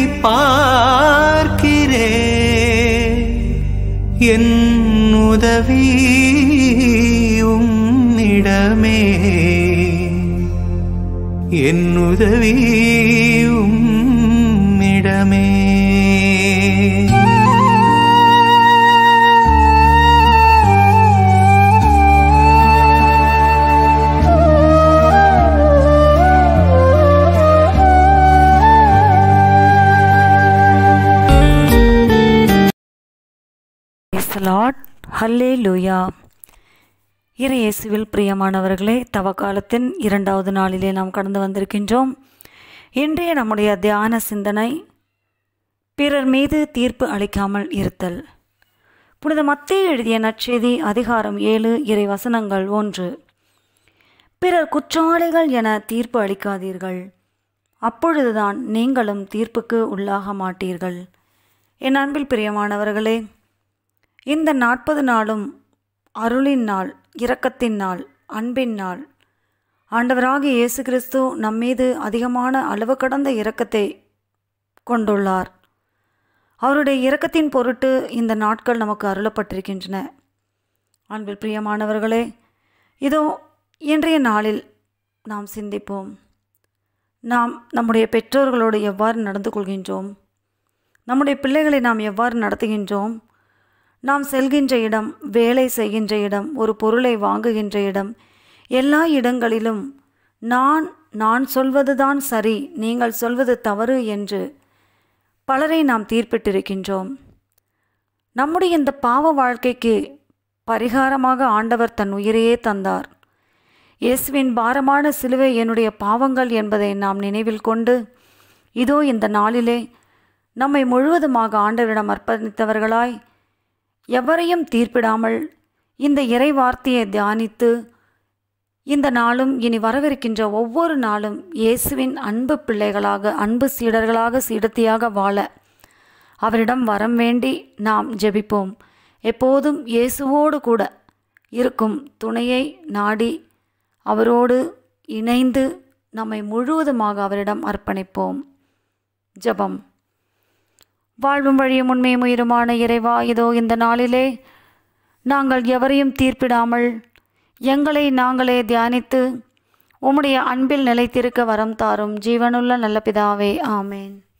பார்க்கிறேன் என் உதவி உம்மிடமே என் உதவி உம்மிடமே லார்ட் ஹல்லே லூயா இறை இயேசுவில் பிரியமானவர்களே தவக்காலத்தின் இரண்டாவது நாளிலே நாம் கடந்து வந்திருக்கின்றோம் இன்றைய நம்முடைய தியான சிந்தனை பிறர் மீது தீர்ப்பு அளிக்காமல் இருத்தல் புனித மத்தேயு எழுதிய நற்செய்தி அதிகாரம் ஏழு இறை வசனங்கள் ஒன்று பிறர் குற்றவாளிகள் என தீர்ப்பு அளிக்காதீர்கள் அப்பொழுதுதான் நீங்களும் தீர்ப்புக்கு உள்ளாக மாட்டீர்கள் என் அன்பில் பிரியமானவர்களே இந்த நாற்பது நாளும் அருளின் நாள் இரக்கத்தின் நாள் அன்பின் நாள் ஆண்டவராகிய இயேசு கிறிஸ்து நம்மீது அதிகமான அளவு கடந்த இரக்கத்தை கொண்டுள்ளார் அவருடைய இரக்கத்தின் பொருட்டு இந்த நாட்கள் நமக்கு அருளப்பட்டிருக்கின்றன அன்பில் பிரியமானவர்களே இதோ இன்றைய நாளில் நாம் சிந்திப்போம் நாம் நம்முடைய பெற்றோர்களோடு எவ்வாறு நடந்து கொள்கின்றோம் நம்முடைய பிள்ளைகளை நாம் எவ்வாறு நடத்துகின்றோம் நாம் செல்கின்ற இடம் வேலை செய்கின்ற இடம் ஒரு பொருளை வாங்குகின்ற இடம் எல்லா இடங்களிலும் நான் நான் சொல்வதுதான் சரி நீங்கள் சொல்வது தவறு என்று பலரை நாம் தீர்ப்பிட்டிருக்கின்றோம் நம்முடைய இந்த பாவ வாழ்க்கைக்கு பரிகாரமாக ஆண்டவர் தன் உயிரையே தந்தார் இயேசுவின் பாரமான சிலுவை என்னுடைய பாவங்கள் என்பதை நாம் நினைவில் கொண்டு இதோ இந்த நாளிலே நம்மை முழுவதுமாக ஆண்டவரிடம் அர்ப்பணித்தவர்களாய் எவரையும் தீர்ப்பிடாமல் இந்த இறை வார்த்தையை தியானித்து இந்த நாளும் இனி வரவிருக்கின்ற ஒவ்வொரு நாளும் இயேசுவின் அன்பு பிள்ளைகளாக அன்பு சீடர்களாக சீடத்தியாக வாழ அவரிடம் வரம் வேண்டி நாம் ஜெபிப்போம் எப்போதும் இயேசுவோடு கூட இருக்கும் துணையை நாடி அவரோடு இணைந்து நம்மை முழுவதுமாக அவரிடம் அர்ப்பணிப்போம் ஜெபம் வாழ்வும் வழியும் உண்மையும் உயிருமான இறைவா இதோ இந்த நாளிலே நாங்கள் எவரையும் தீர்ப்பிடாமல் எங்களை நாங்களே தியானித்து உம்முடைய அன்பில் நிலைத்திருக்க வரம் தாரும் ஜீவனுள்ள நல்ல பிதாவே ஆமேன்